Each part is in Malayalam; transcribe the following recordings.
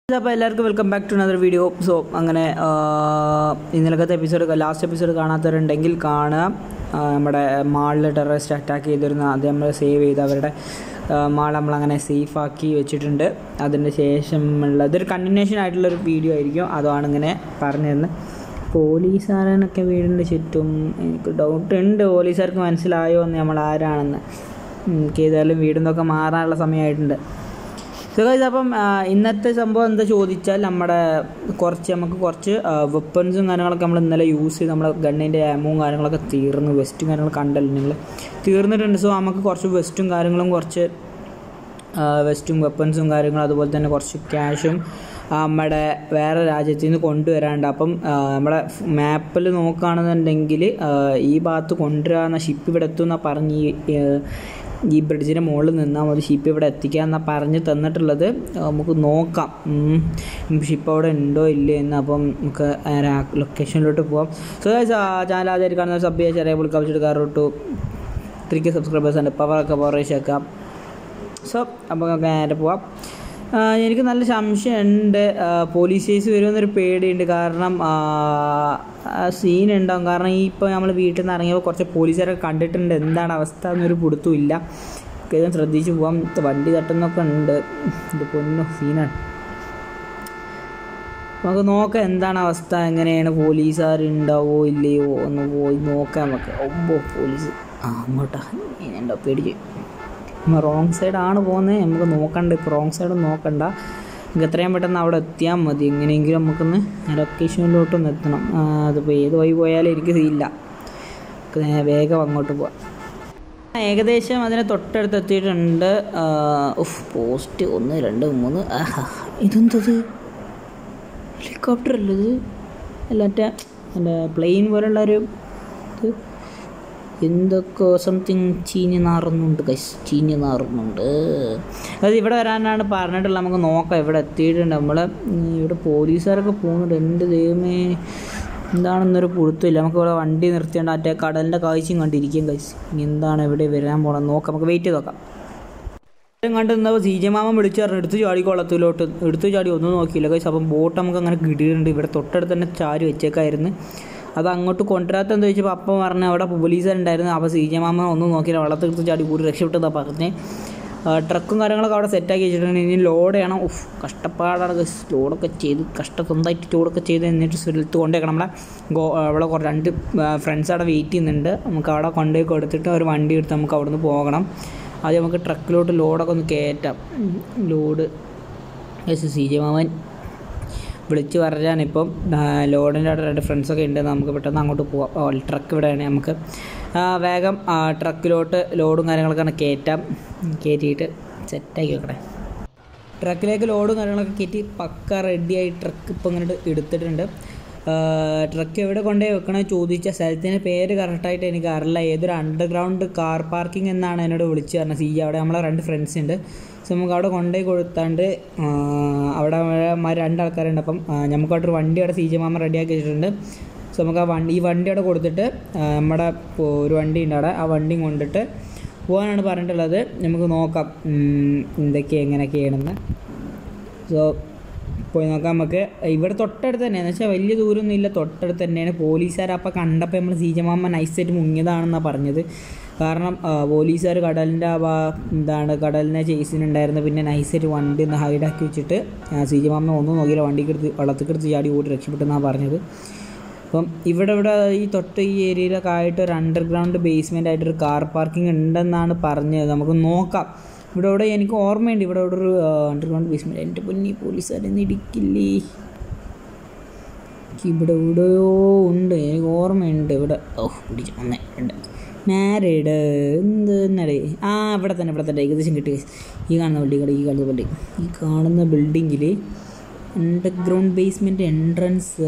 അപ്പോൾ എല്ലാവർക്കും welcome back to another video so അങ്ങനെ ഇന്നലത്തെ എപ്പിസോഡ് ലാസ്റ്റ് എപ്പിസോഡ് കാണാത്തവരുണ്ടെങ്കിൽ കാണുക ആ, നമ്മുടെ മാളിൽ ടെററിസ്റ്റ് അറ്റാക്ക് ചെയ്തിരുന്ന അത് നമ്മൾ സേവ് ചെയ്ത് അവരുടെ മാൾ നമ്മളങ്ങനെ സേഫ് ആക്കി വെച്ചിട്ടുണ്ട് അതിന് ശേഷമുള്ള ഇതൊരു കണ്ടിന്യൂഷൻ ആയിട്ടുള്ളൊരു വീഡിയോ ആയിരിക്കും അതാണ് ഇങ്ങനെ പറഞ്ഞു തരുന്നത് പോലീസുകാരനൊക്കെ വീടിൻ്റെ ചുറ്റും എനിക്ക് ഡൗട്ട് ഉണ്ട് പോലീസുകാർക്ക് മനസ്സിലായോ എന്ന് നമ്മൾ ആരാണെന്ന് എനിക്ക് ഏതായാലും വീടിന്നൊക്കെ മാറാനുള്ള സമയമായിട്ടുണ്ട് സോ ഗൈസ് അപ്പം ആ, ഇന്നത്തെ സംഭവം എന്താ ചോദിച്ചാൽ നമ്മുടെ കുറച്ച് നമുക്ക് കുറച്ച് വെപ്പൺസും കാര്യങ്ങളൊക്കെ നമ്മൾ ഇന്നലെ യൂസ് ചെയ്ത് നമ്മളെ ഗണ്ണിൻ്റെ ആമവും കാര്യങ്ങളൊക്കെ തീർന്നു വെസ്റ്റും കാര്യങ്ങളും കണ്ടല്ലോ നിങ്ങൾ തീർന്നിട്ടുണ്ട് സോ നമുക്ക് കുറച്ച് വെസ്റ്റും കാര്യങ്ങളും കുറച്ച് വെസ്റ്റും വെപ്പൺസും കാര്യങ്ങളും അതുപോലെ തന്നെ കുറച്ച് ക്യാഷും നമ്മുടെ വേറെ രാജ്യത്തിൽ നിന്ന് കൊണ്ടുവരാണ്ട് അപ്പം ആ, നമ്മുടെ മാപ്പിൽ നോക്കുകയാണെന്നുണ്ടെങ്കിൽ ആ, ഈ ഭാഗത്ത് കൊണ്ടുവരാന്ന ഷിപ്പ് ഇവിടെ എത്തും എന്നാണ് പറഞ്ഞ് ഈ ആ, ഈ ബ്രിഡ്ജിൻ്റെ മുകളിൽ നിന്നാൽ മതി ഷിപ്പ് ഇവിടെ എത്തിക്കുക എന്നാണ് പറഞ്ഞ് തന്നിട്ടുള്ളത് നമുക്ക് നോക്കാം ഷിപ്പ് അവിടെ ഉണ്ടോ ഇല്ലേ എന്ന് അപ്പം നമുക്ക് ലൊക്കേഷനിലോട്ട് പോവാം സോ ചാനൽ ആദ്യമായിട്ട് കാണുന്ന സബ് ചെയ്യാൻ ചെറിയ പുള്ളി കവിച്ചെടുക്കാറോട്ടു ത്രീക്ക് സബ്സ്ക്രൈബേഴ്സ് ഉണ്ട് പവറൊക്കെ പവറേഷ് ആക്കാം സോ അപ്പോൾ നമുക്ക് നേരെ പോവാം ആ, എനിക്ക് നല്ല സംശയമുണ്ട് പോലീസ് കേസ് വരുമെന്നൊരു പേടിയുണ്ട് കാരണം സീൻ ഉണ്ടാവും കാരണം ഈ ഇപ്പോൾ നമ്മൾ വീട്ടിൽ നിന്ന് ഇറങ്ങിയപ്പോൾ കുറച്ച് പോലീസുകാരൊക്കെ കണ്ടിട്ടുണ്ട് എന്താണ് അവസ്ഥ എന്നൊരു പിടുത്തവും ഇല്ല ഒക്കെ ശ്രദ്ധിച്ച് പോവാം വണ്ടി തട്ടുന്നൊക്കെ ഉണ്ട് ഇത് പൊന്നു സീനാണ് നമുക്ക് നോക്കാം എന്താണ് അവസ്ഥ എങ്ങനെയാണ് പോലീസുകാർ ഉണ്ടാവോ ഇല്ലയോ ഒന്ന് പോയി നോക്കാം നമുക്ക് ഒമ്പോ പോലീസ് ആ അങ്ങോട്ടാ ഉണ്ടോ പേടിച്ച് നമ്മൾ റോങ് സൈഡാണ് പോകുന്നത് നമുക്ക് നോക്കണ്ട ഇപ്പോൾ റോങ് സൈഡ് നോക്കണ്ട നമുക്ക് എത്രയും പെട്ടെന്ന് അവിടെ എത്തിയാൽ മതി എങ്ങനെയെങ്കിലും നമുക്കൊന്ന് ലൊക്കേഷനിലോട്ടൊന്ന് എത്തണം ആ, അതിപ്പോൾ ഏത് വഴി പോയാലും എനിക്ക് ഇല്ല നമുക്ക് നേ- വേഗം അങ്ങോട്ട് പോവാം ഏകദേശം അതിന് തൊട്ടടുത്ത് എത്തിയിട്ടുണ്ട് ആ, ഉഫ് പോസ്റ്റ് ഒന്ന് രണ്ട് മൂന്ന് ആഹാ ഇതെന്തത് ഹെലികോപ്റ്റർ അല്ലേ ഇത് അല്ല മറ്റേ എൻ്റെ പ്ലെയിൻ പോലുള്ള ഒരു ഇത് എന്തൊക്കെ സംതിങ് ചീഞ്ഞ് നാറുന്നുണ്ട് കൈസ് ചീഞ്ഞ് നാറുന്നുണ്ട് അത് ഇവിടെ വരാനാണ് പറഞ്ഞിട്ടുള്ളത് നമുക്ക് നോക്കാം ഇവിടെ എത്തിയിട്ടുണ്ട് നമ്മൾ ഇവിടെ പോലീസുകാരൊക്കെ പോകുന്നുണ്ട് എൻ്റെ ദൈവമേ എന്താണെന്നൊരു പുഴുത്തില്ല നമുക്ക് ഇവിടെ വണ്ടി നിർത്തിയുണ്ട് മറ്റേ കടലിൻ്റെ കാഴ്ചയും കണ്ടിരിക്കും കൈസ് ഇനി എന്താണ് ഇവിടെ വരാൻ പോകണം നോക്കാം നമുക്ക് വെയിറ്റ് ചെയ്ത് നോക്കാം ഇത്രയും കണ്ട് നിന്നപ്പോൾ സി ജെ മാമൻ വിളിച്ചു പറഞ്ഞു എടുത്ത് ചാടി കുളത്തിലോട്ട് എടുത്ത് ചാടി ഒന്നും നോക്കിയില്ല കൈസ് അപ്പം ബോട്ട് നമുക്ക് അങ്ങനെ കിട്ടിയിട്ടുണ്ട് ഇവിടെ തൊട്ടടുത്ത് തന്നെ ചാരി വെച്ചേക്കായിരുന്നു അത് അങ്ങോട്ട് കൊണ്ടുവരാത്ത എന്താ ചോദിച്ചപ്പോൾ അപ്പം പറഞ്ഞു അവിടെ പോലീസുകാരുണ്ടായിരുന്നു അപ്പോൾ സി ജെ മാമൻ ഒന്നും നോക്കിയില്ല വെള്ളത്തെടുത്ത് ചാടി കൂടി രക്ഷപ്പെട്ടതാ പറഞ്ഞേ ട്രക്കും കാര്യങ്ങളൊക്കെ അവിടെ സെറ്റാക്കി വെച്ചിട്ടുണ്ട് ഇനി ലോഡ് ചെയ്യണം ഉഫ് കഷ്ടപ്പാടാണ് guys. ലോഡൊക്കെ ചെയ്ത് കഷ്ട സ്വന്തമായിട്ട് ലോഡൊക്കെ ചെയ്ത് എന്നിട്ട് സ്ഥലത്ത് കൊണ്ടുവയ്ക്കണം നമ്മളെ ഗോ അവിടെ കുറേ രണ്ട് ഫ്രണ്ട്സ് അവിടെ വെയിറ്റ് ചെയ്യുന്നുണ്ട് നമുക്ക് അവിടെ കൊണ്ടുപോയി കൊടുത്തിട്ട് ഒരു വണ്ടി എടുത്ത് നമുക്ക് അവിടെ നിന്ന് പോകണം ആദ്യം നമുക്ക് ട്രക്കിലോട്ട് ലോഡൊക്കെ ഒന്ന് കയറ്റാം ലോഡ് എസ് സി ജെ മാമൻ വിളിച്ച് പറഞ്ഞാണ് ഇപ്പം ലോഡിൻ്റെ അവിടെ രണ്ട് ഫ്രണ്ട്സൊക്കെ ഉണ്ട് നമുക്ക് പെട്ടെന്ന് അങ്ങോട്ട് പോവാം ട്രക്ക് ഇവിടെയാണ് നമുക്ക് ആ, വേഗം ആ, ട്രക്കിലോട്ട് ലോഡും കാര്യങ്ങളൊക്കെ കയറ്റാം കയറ്റിയിട്ട് സെറ്റാക്കി വെക്കണേ ട്രക്കിലേക്ക് ലോഡും കാര്യങ്ങളൊക്കെ കയറ്റി പക്ക റെഡിയായി ട്രക്ക് ഇപ്പം ഇങ്ങോട്ട് എടുത്തിട്ടുണ്ട് ട്രക്ക് എവിടെ കൊണ്ടുപോയി വെക്കണമെന്ന് ചോദിച്ച സ്ഥലത്തിൻ്റെ പേര് കറക്റ്റായിട്ട് എനിക്ക് അറിയില്ല ഏതൊരു അണ്ടർഗ്രൗണ്ട് കാർ പാർക്കിംഗ് എന്നാണ് എന്നോട് വിളിച്ച് പറഞ്ഞത് സി അവിടെ നമ്മളെ രണ്ട് ഫ്രണ്ട്സ് ഉണ്ട് സോ നമുക്ക് അവിടെ കൊണ്ടുപോയി കൊടുത്താണ്ട് ആ, അവിടെ മാ രണ്ട് ആൾക്കാരുണ്ട് അപ്പം ആ, നമുക്ക് അവിടെ ഒരു വണ്ടി അവിടെ സി ജി മാമ റെഡിയാക്കി വെച്ചിട്ടുണ്ട് സോ നമുക്ക് ആ വണ്ടി ഈ വണ്ടി അവിടെ കൊടുത്തിട്ട് ആ, നമ്മുടെ ഇപ്പോൾ ഒരു വണ്ടി ഉണ്ട് അവിടെ ആ വണ്ടിയും കൊണ്ടിട്ട് പോകാനാണ് പറഞ്ഞിട്ടുള്ളത് നമുക്ക് നോക്കാം ഉം, എന്തൊക്കെ എങ്ങനെയൊക്കെയാണെന്ന് സോ പോയി നോക്കാം നമുക്ക് ഇവിടെ തൊട്ടടുത്ത് തന്നെയാണ് എന്ന് വെച്ചാൽ വലിയ ദൂരമൊന്നും ഇല്ല തൊട്ടടുത്ത് തന്നെയാണ് പോലീസുകാർ അപ്പോൾ കണ്ടപ്പോൾ നമ്മൾ സീജമാമ്മ നൈസായിട്ട് മുങ്ങിയതാണെന്നാണ് പറഞ്ഞത് കാരണം ആ, പോലീസുകാർ കടലിൻ്റെ ആ ഭാ- എന്താണ് കടലിനെ ചേസിനുണ്ടായിരുന്നു പിന്നെ നൈസായിട്ട് വണ്ടി ഒന്ന് ഹൈഡാക്കി വെച്ചിട്ട് സീജമാമ്മ ഒന്നും നോക്കിയില്ല വണ്ടിക്ക് എടുത്ത് വെള്ളത്തിൽ എടുത്ത് ചാടി ഓടി രക്ഷപ്പെട്ടെന്നാണ് പറഞ്ഞത് അപ്പം ഇവിടെ ഇവിടെ ഈ തൊട്ട് ഈ ഏരിയയിലൊക്കെ ആയിട്ട് ഒരു അണ്ടർഗ്രൗണ്ട് ബേസ്മെൻ്റ് ആയിട്ടൊരു കാർ പാർക്കിംഗ് ഉണ്ടെന്നാണ് പറഞ്ഞത് നമുക്ക് നോക്കാം ഇവിടെ ഇവിടെ എനിക്ക് ഓർമ്മയുണ്ട് ഇവിടെ ഇവിടെ ഒരു അണ്ടർഗ്രൗണ്ട് ബേസ്മെൻറ്റ് എൻ്റെ പൊന്നി പോലീസുകാരൊന്നും ഇടിക്കില്ലേ എനിക്ക് ഇവിടെ എവിടെയോ ഉണ്ട് എനിക്ക് ഓർമ്മയുണ്ട് ഇവിടെ ഓ പിടിച്ചു ഒന്ന് രണ്ട് മാരീഡ് എന്ത് എന്നടേ ആ ഇവിടെ തന്നെ ഇവിടെ തന്നെ ഏകദേശം കിട്ടി ഈ കാണുന്ന ബിൽഡിംഗ് ഈ കാണുന്ന ബിൽഡിംഗ് ഈ കാണുന്ന ബിൽഡിങ്ങിൽ അണ്ടർഗ്രൗണ്ട് ബേസ്മെൻറ്റ് എൻട്രൻസ്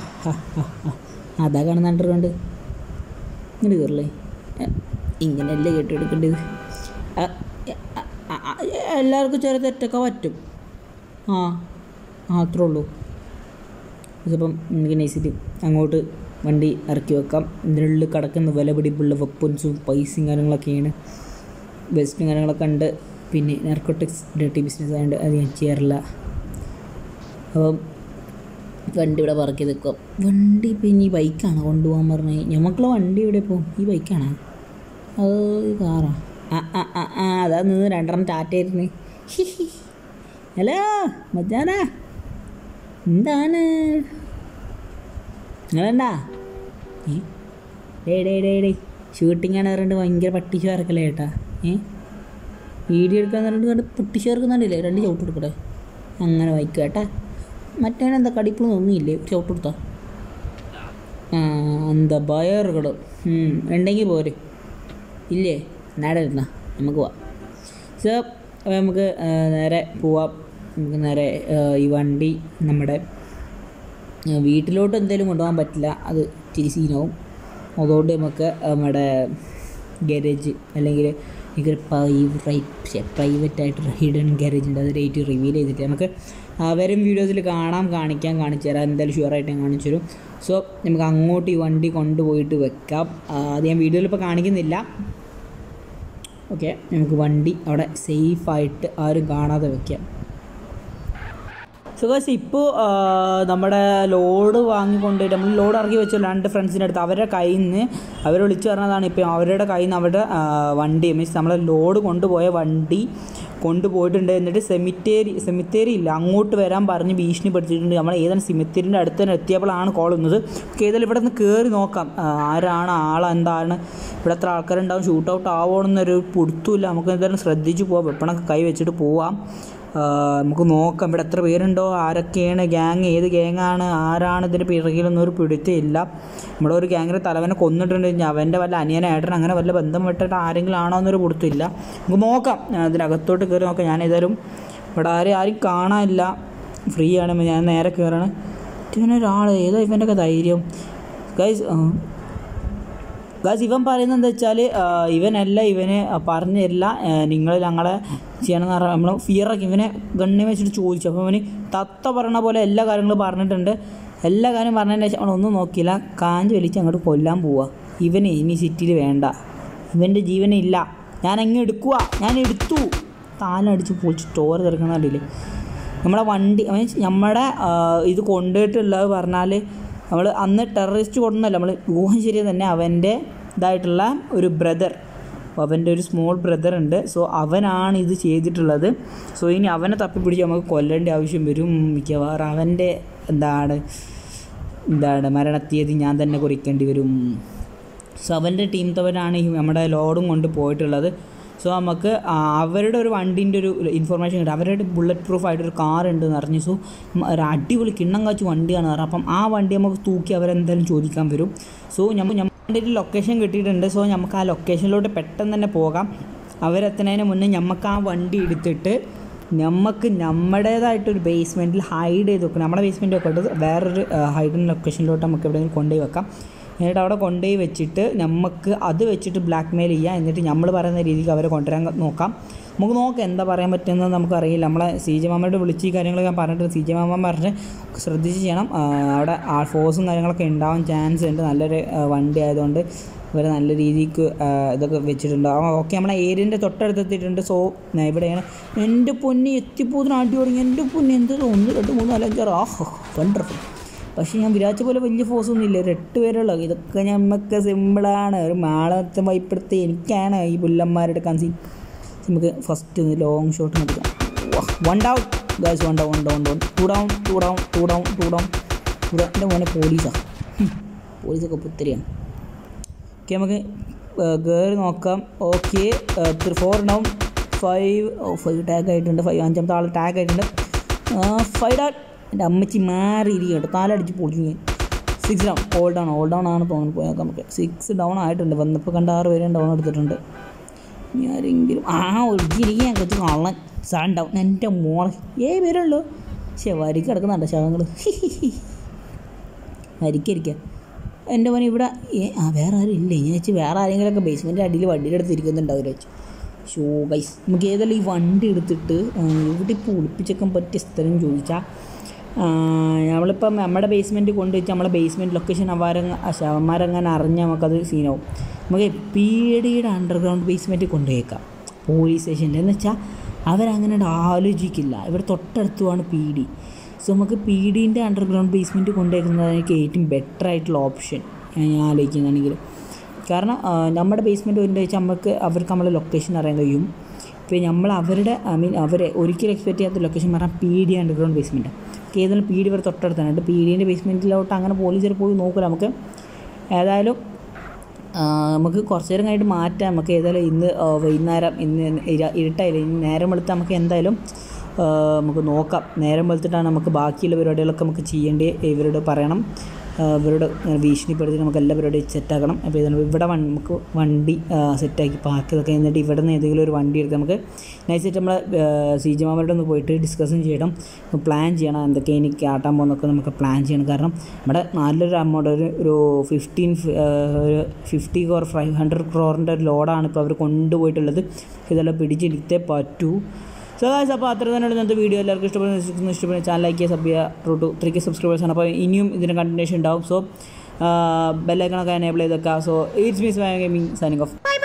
അതാ കാണുന്ന അണ്ടർഗ്രൗണ്ട് ഇങ്ങോട്ട് കയറില്ലേ ഇങ്ങനെയല്ലേ കേട്ടെടുക്കേണ്ടത് ആ, ആ, ആ, എല്ലാവർക്കും ചെറിയ തെറ്റൊക്കെ പറ്റും ആ ആ അത്രേ ഉള്ളൂ ഇതിപ്പം എനിക്ക് നൈസിട്ട് അങ്ങോട്ട് വണ്ടി ഇറക്കി വെക്കാം ഇതിനുള്ളിൽ കിടക്കുന്ന വില പിടിപ്പുള്ള വെപ്പൺസും പൈസയും കാര്യങ്ങളൊക്കെയാണ് വെസ്റ്റും കാര്യങ്ങളൊക്കെ ഉണ്ട് പിന്നെ നാർക്കോട്ടിക്സ് ഡേട്ടി ബിസിനസ് ആയതുകൊണ്ട് അത് ഞാൻ ചെയ്യാറില്ല അപ്പം വണ്ടി ഇവിടെ പാർക്ക് ചെയ്ത് വെക്കാം വണ്ടി ഇപ്പം ഇനി ബൈക്കാണ് കൊണ്ടുപോകാൻ പറഞ്ഞത് ഞമ്മക്കുള്ള വണ്ടി ഇവിടെ ഇപ്പോൾ ഈ ബൈക്കാണോ അത് കാറാ ആ ആ ആ ആ അതാ നിന്ന് രണ്ടെണ്ണം ടാറ്റായിരുന്നു ഹലോ മച്ചാനാ എന്താണ് നിങ്ങളെന്താ ഏ ഡേ ഡേ ഡേ ഡേ ഷൂട്ടിംഗ് ആണ് പറഞ്ഞിട്ട് ഭയങ്കര പട്ടിച്ച് വരക്കല്ലേ ചേട്ടാ ഏ വീഡിയോ എടുക്കാന്ന് പറഞ്ഞിട്ട് കണ്ട് പൊട്ടിച്ച് ചേർക്കുന്നുണ്ടല്ലേ രണ്ട് ചവിട്ട് കൊടുക്കട്ടെ അങ്ങനെ വായിക്കുക കേട്ടാ മറ്റവനെന്താ കടിപ്പിളൊന്നും ഒന്നുമില്ലേ ഒരു ചവിട്ട് കൊടുത്താ ആ എന്താ ബയറുകൾ ഉണ്ടെങ്കിൽ പോരെ ഇല്ലേ നേരെ ഇരുന്നാ നമുക്ക് പോവാം സോ അപ്പോൾ നമുക്ക് ആ, നേരെ പോവാം നമുക്ക് നേരെ ആ, ഈ വണ്ടി നമ്മുടെ ആ, വീട്ടിലോട്ട് എന്തായാലും കൊണ്ടുപോകാൻ പറ്റില്ല അത് ഇച്ചിരി സീനാവും അതുകൊണ്ട് നമുക്ക് നമ്മുടെ ഗാരേജ് അല്ലെങ്കിൽ എനിക്കൊരു പ്രൈവറ്റ് പ്രൈവറ്റ് ആയിട്ട് ഹിഡൻ ഗാരേജ് ഉണ്ട് അത് റേറ്റ് റിവീൽ ചെയ്തിട്ട് നമുക്ക് ആ, വരും വീഡിയോസിൽ കാണാം കാണിക്കാൻ കാണിച്ചു തരാം എന്തായാലും ഷുവറായിട്ട് ഞാൻ കാണിച്ചു തരും സോ നമുക്ക് അങ്ങോട്ട് ഈ വണ്ടി കൊണ്ടുപോയിട്ട് വെക്കാം ആ, അത് ഞാൻ വീഡിയോയിൽ ഇപ്പോൾ കാണിക്കുന്നില്ല ഓക്കെ നമുക്ക് വണ്ടി അവിടെ സേഫായിട്ട് ആരും കാണാതെ വെക്കാം സോ ഗൈസ് ഇപ്പോൾ നമ്മുടെ ലോഡ് വാങ്ങിക്കൊണ്ടുപോയിട്ട് നമ്മൾ ലോഡ് ഇറക്കി വെച്ചു രണ്ട് ഫ്രണ്ട്സിൻ്റെ അടുത്ത് അവരുടെ കയ്യിൽ നിന്ന് അവർ വിളിച്ചു പറഞ്ഞതാണ് ഇപ്പോൾ അവരുടെ കയ്യിൽ നിന്ന് അവരുടെ ആ, വണ്ടി മീൻസ് നമ്മളെ ലോഡ് കൊണ്ടുപോയ വണ്ടി കൊണ്ടുപോയിട്ടുണ്ട് എന്നിട്ട് സെമിത്തേരി സെമിത്തേരി ഇല്ല അങ്ങോട്ട് വരാൻ പറഞ്ഞ് ഭീഷണിപ്പെടുത്തിയിട്ടുണ്ട് നമ്മൾ ഏതാണ് സെമിത്തേരിൻ്റെ അടുത്ത് തന്നെ എത്തിയപ്പോഴാണ് കോൾ വന്നത് ഓക്കെ ഏതായാലും ഇവിടെ നിന്ന് കയറി നോക്കാം ആ, ആരാണ് ആളെന്താണ് ഇവിടെ എത്ര ആൾക്കാരുണ്ടാവും ഷൂട്ട് ഔട്ട് ആവണമെന്നൊരു പിടുത്തമില്ല നമുക്ക് എന്തായാലും ശ്രദ്ധിച്ച് പോവാം വെപ്പണൊക്കെ കൈ വെച്ചിട്ട് പോവാം ആ, നമുക്ക് നോക്കാം ഇവിടെ എത്ര പേരുണ്ടോ ആരൊക്കെയാണ് ഗ്യാങ് ഏത് ഗ്യാങ്ങാണ് ആരാണ് ഇതിൻ്റെ പിറകിലൊന്നും ഒരു പിടുത്തമില്ല നമ്മുടെ ഒരു ഗ്യാങ്ങിൻ്റെ തലവനെ കൊന്നിട്ടുണ്ട് ഇനി അവൻ്റെ വല്ല അനിയനായിട്ടാണ് അങ്ങനെ വല്ല ബന്ധം വിട്ടിട്ട് ആരെങ്കിലും ആണോ എന്നൊരു പിടുത്തമില്ല നമുക്ക് നോക്കാം ഞാൻ അതിനകത്തോട്ട് കയറി നോക്കാം ഞാൻ ഏതായാലും ഇവിടെ ആരും ആരും കാണാനില്ല ഫ്രീ ആണ് ഞാൻ നേരെ കയറാണ് ഇവനൊരാൾ ഏതാ ഇവൻ്റെയൊക്കെ ധൈര്യം ഗൈസ് ഗാസ് ഇവൻ പറയുന്നത് എന്താ വെച്ചാൽ ഇവനല്ല ഇവന് പറഞ്ഞു തരില്ല നിങ്ങൾ ഞങ്ങളെ ചെയ്യണമെന്ന് പറഞ്ഞാൽ നമ്മൾ ഫിയറൊക്കെ ഇവനെ ഗണ്ണി വെച്ചിട്ട് ചോദിച്ചു അപ്പോൾ ഇവന് തത്ത പറഞ്ഞ പോലെ എല്ലാ കാര്യങ്ങളും പറഞ്ഞിട്ടുണ്ട് എല്ലാ കാര്യം പറഞ്ഞതിന് ശേഷം അവനൊന്നും നോക്കിയില്ല കാഞ്ച് വലിച്ച് അങ്ങോട്ട് കൊല്ലാൻ പോവുക ഇവന് ഇനി സിറ്റിയിൽ വേണ്ട ഇവൻ്റെ ജീവനില്ല ഞാൻ അങ്ങ് എടുക്കുക ഞാൻ എടുത്തു താലടിച്ച് പൊളിച്ച് ചോറ് തിരക്കണ കണ്ടില്ലേ നമ്മളെ വണ്ടി മീൻസ് നമ്മുടെ ആ, ഇത് കൊണ്ടുപോയിട്ടുള്ളത് പറഞ്ഞാൽ നമ്മൾ അന്ന് ടെററിസ്റ്റ് കൊണ്ടല്ല നമ്മൾ ഊഹം ശരി തന്നെ അവൻ്റെ ഇതായിട്ടുള്ള ഒരു ബ്രദർ അവൻ്റെ ഒരു സ്മോൾ ബ്രദർ ഉണ്ട് സോ അവനാണ് ഇത് ചെയ്തിട്ടുള്ളത് സോ ഇനി അവനെ തപ്പിപ്പിടിച്ച് നമുക്ക് കൊല്ലേണ്ട ആവശ്യം വരും മിക്കവാറും അവൻ്റെ എന്താണ് എന്താണ് മരണത്തീയതി ഞാൻ തന്നെ കുറിക്കേണ്ടി വരും സോ അവൻ്റെ ടീംത്തവരാണ് ഈ നമ്മുടെ ലോഡും കൊണ്ട് പോയിട്ടുള്ളത് സോ നമുക്ക് ആ, അവരുടെ ഒരു വണ്ടീൻ്റെ ഒരു ഇൻഫർമേഷൻ കിട്ടും അവരുടെ ബുള്ളറ്റ് പ്രൂഫ് ആയിട്ടൊരു കാർ ഉണ്ട് എന്ന് പറഞ്ഞു സോ മ- ഒരു അടിപൊളി കിണ്ണം കാച്ചു വണ്ടിയാണ് പറഞ്ഞു അപ്പം ആ വണ്ടി നമുക്ക് തൂക്കി അവരെന്തായാലും ചോദിക്കാൻ വരും സോ നമ്മൾ നമ്മുടെ ഒരു ലൊക്കേഷൻ കിട്ടിയിട്ടുണ്ട് സോ നമുക്ക് ആ ലൊക്കേഷനിലോട്ട് പെട്ടെന്ന് തന്നെ പോകാം അവരെത്തുന്നതിന് മുന്നേ നമുക്ക് ആ വണ്ടി എടുത്തിട്ട് നമുക്ക് നമ്മുടേതായിട്ടൊരു ബേസ്മെൻറ്റിൽ ഹൈഡ് ചെയ്ത് വെക്കണം നമ്മുടെ ബേസ്മെൻറ്റ് വെക്കേണ്ടത് വേറൊരു ഹൈഡൻ ലൊക്കേഷനിലോട്ട് നമുക്ക് എവിടെയെങ്കിലും കൊണ്ടുപോയി വെക്കാം എന്നിട്ട് അവിടെ കൊണ്ടുപോയി വെച്ചിട്ട് നമുക്ക് അത് വെച്ചിട്ട് ബ്ലാക്ക് മെയിൽ ചെയ്യാം എന്നിട്ട് നമ്മൾ പറയുന്ന രീതിക്ക് അവരെ കൊണ്ടുവരാൻ നോക്കാം നമുക്ക് നോക്കാം എന്താ പറയാൻ പറ്റുന്നത് നമുക്കറിയില്ല നമ്മളെ സി ജെ മാമയോട് വിളിച്ച് ഈ കാര്യങ്ങളൊക്കെ ഞാൻ പറഞ്ഞിട്ട് സി ജെ മാമ പറഞ്ഞ് ശ്രദ്ധിച്ച് ചെയ്യണം ആ, അവിടെ ആ ഫോഴ്സും കാര്യങ്ങളൊക്കെ ഉണ്ടാവാൻ ചാൻസ് ഉണ്ട് നല്ലൊരു ആ, വണ്ടി ആയതുകൊണ്ട് ഇവർ നല്ല രീതിക്ക് ആ, ഇതൊക്കെ വെച്ചിട്ടുണ്ട് ആ ഓക്കെ നമ്മളെ ഏരിയൻ്റെ തൊട്ടടുത്ത് എത്തിയിട്ടുണ്ട് സോ ഞാൻ ഇവിടെയാണ് എൻ്റെ പൊന്നി എത്തിപ്പോതിന് ആട്ടി തുടങ്ങി എൻ്റെ പൊന്നി എന്ത് ഒന്ന് രണ്ട് മൂന്ന് നാല് അഞ്ചാറ് ആഹ് വണ്ടർഫുൾ പക്ഷേ ഞാൻ വിചാരിച്ച പോലെ വലിയ ഫോഴ്സ് ഒന്നും ഇല്ല ഒരു എട്ട് പേരുള്ളൂ ഇതൊക്കെ ഞമ്മക്ക് സിമ്പിളാണ് ഒരു മാളത്തെ വൈപ്പെടുത്തി എനിക്കാണ് ഈ പുല്ലന്മാരുടെ കൺസീൻ നമുക്ക് ഫസ്റ്റ് ഒന്ന് ലോങ് ഷോട്ട് എടുക്കാം വൺ ഡൗൺ ഗാസ് one down one down down two down two down two down two down two down എൻ്റെ മോനെ പോലീസാണ് പോലീസൊക്കെ പുത്തരിയാണ് ഓക്കെ നമുക്ക് കയറി നോക്കാം ഓക്കെ ഫോർ ഡൗൺ ഫൈവ് ഓ ഫൈവ് ടാഗ് ആയിട്ടുണ്ട് ഫൈവ് അഞ്ചാമത്തെ ആൾ ടാഗ് ആയിട്ടുണ്ട് ഫൈവ് ഡൗൺ എൻ്റെ അമ്മച്ചി മാറിയിരിക്കും കേട്ടോ താലടിച്ച് പൊളിഞ്ഞു six down all down all down ആണ് തോന്നുന്നു പോയി നോക്കാം നമുക്ക് സിക്സ് ഡൗൺ ആയിട്ടുണ്ട് വന്നപ്പോൾ കണ്ട ആറ് പേരും ഡൗൺ എടുത്തിട്ടുണ്ട് ഇനി ആരെങ്കിലും ആ ഒരിക്കലും ഞാൻ കുറച്ച് കള്ളൻ സാൻ ഡൗൺ എൻ്റെ മോളെ ഏഴ് പേരുള്ളൂ പക്ഷേ വരിക്ക് കിടക്കുന്നുണ്ട് ശവങ്ങൾ വരിക്കരിക്കുക എൻ്റെ മോനെ ഇവിടെ ഏ ആ വേറെ ആരും ഇല്ല ഞാൻ വെച്ച് വേറെ ആരെങ്കിലുമൊക്കെ ബേസ്മെൻറ്റ് അടിയിൽ വണ്ടിയുടെ അടുത്ത് ഇരിക്കുന്നുണ്ടാവും വെച്ച് ഷോ ഗൈസ് നമുക്ക് ഏതെല്ലാം ഈ വണ്ടി എടുത്തിട്ട് ആ, ഇവിടെ ഇപ്പോൾ ഒളിപ്പിച്ചേക്കാൻ പറ്റിയ സ്ഥലം ചോദിച്ചാൽ നമ്മളിപ്പം നമ്മുടെ ബേസ്മെൻറ്റ് കൊണ്ടുവച്ച് നമ്മളെ ബേസ്മെൻറ്റ് ലൊക്കേഷൻ അവരങ്ങ ശവന്മാരങ്ങനെ അറിഞ്ഞ് നമുക്കത് സീനാവും നമുക്ക് പി ഡിയുടെ അണ്ടർഗ്രൗണ്ട് ബേസ്മെൻറ്റ് കൊണ്ടുപോയേക്കാം പോലീസ് സ്റ്റേഷനിൽ എന്ന് വെച്ചാൽ അവരങ്ങനെ ആലോചിക്കില്ല ഇവിടെ തൊട്ടടുത്തുമാണ് പി ഡി സോ നമുക്ക് പി ഡീൻ്റെ അണ്ടർഗ്രൗണ്ട് ബേസ്മെൻറ്റ് കൊണ്ടുവയ്ക്കുന്നതായിരിക്കും ഏറ്റവും ബെറ്റർ ആയിട്ടുള്ള ഓപ്ഷൻ ഞാൻ ആലോചിക്കുന്നതാണെങ്കിൽ കാരണം ആ, നമ്മുടെ ബേസ്മെൻറ്റ് വരുന്നത് വെച്ചാൽ നമുക്ക് അവർക്ക് നമ്മളെ ലൊക്കേഷൻ അറിയാൻ കഴിയും ഇപ്പോൾ നമ്മൾ അവരുടെ ഐ മീൻ അവരെ ഒരിക്കലും എക്സ്പെക്ട് ചെയ്യാത്ത ലൊക്കേഷൻ പറഞ്ഞാൽ പി ഡി അണ്ടർഗ്രൗണ്ട് ബേസ്മെൻറ്റ് ഏതായാലും പി ഡി വരെ തൊട്ടടുത്താണ് പി ഡീൻ്റെ ബേസ്മെൻറ്റിലോട്ട് അങ്ങനെ പോലീസുകാർ പോയി നോക്കില്ല നമുക്ക് ഏതായാലും ആ, നമുക്ക് കുറച്ച് നേരം കഴിഞ്ഞിട്ട് മാറ്റാം നമുക്ക് ഏതായാലും ഇന്ന് ആ, വൈകുന്നേരം ഇന്ന് ഇര- ഇരുട്ടായില്ല ഇനി നേരം വെളുത്ത് നമുക്ക് എന്തായാലും ആ, നമുക്ക് നോക്കാം നേരം വെളുത്തിട്ടാണ് നമുക്ക് ബാക്കിയുള്ള പരിപാടികളൊക്കെ നമുക്ക് ചെയ്യേണ്ടത് ഇവരോട് പറയണം ആ, ഇവരോട് ഇങ്ങനെ ഭീഷണിപ്പെടുത്തി നമുക്ക് എല്ലാ പരിപാടിയും സെറ്റാക്കണം അപ്പോൾ ഇതാണ് ഇവിടെ വൺ നമുക്ക് വണ്ടി സെറ്റാക്കി പാർക്ക് ഇതൊക്കെ എന്നിട്ട് ഇവിടെ നിന്ന് ഏതെങ്കിലും ഒരു വണ്ടി എടുത്ത് നമുക്ക് നൈസായിട്ട് നമ്മൾ സി ജി മാമരുടെ ഒന്ന് പോയിട്ട് ഡിസ്കസും ചെയ്യണം പ്ലാൻ ചെയ്യണം എന്തൊക്കെ ഇനി കാട്ടാൻ പോകുന്നൊക്കെ നമുക്ക് പ്ലാൻ ചെയ്യണം കാരണം നമ്മുടെ നല്ലൊരു എമൗണ്ട് ഒരു ഒരു ഫിഫ്റ്റീൻ ഒരു ഫിഫ്റ്റി ക്രോർ ഫൈവ് ഹൺഡ്രഡ് ക്രോറിൻ്റെ ഒരു ലോഡാണ് ഇപ്പോൾ അവർ കൊണ്ടുപോയിട്ടുള്ളത് ഇതെല്ലാം പിടിച്ചെടുത്തേ പറ്റൂ സോ ഗായ്സ് അപ്പോൾ അത്ര തന്നെയുള്ള ഇന്നത്തെ വീഡിയോ എല്ലാവർക്കും ഇഷ്ടപ്പെടുന്ന വിശ്വസിക്കുന്നു ഇഷ്ടപ്പെടുന്ന ചാനൽ ലൈക്ക് ചെയ്യുക സബ് ചെയ്യുക two two three K subscribers ആണ് അപ്പോൾ ഇനിയും ഇതിന് കണ്ടിന്യൂഷൻ ഉണ്ടാവും സോ ബെല്ലൈക്കണൊക്കെ എനേബിൾ ചെയ്തൊക്കെ സോ ഇറ്റ്സ് മീസ് ഗെയിമിംഗ് സൈനിങ് ഓഫ് Bye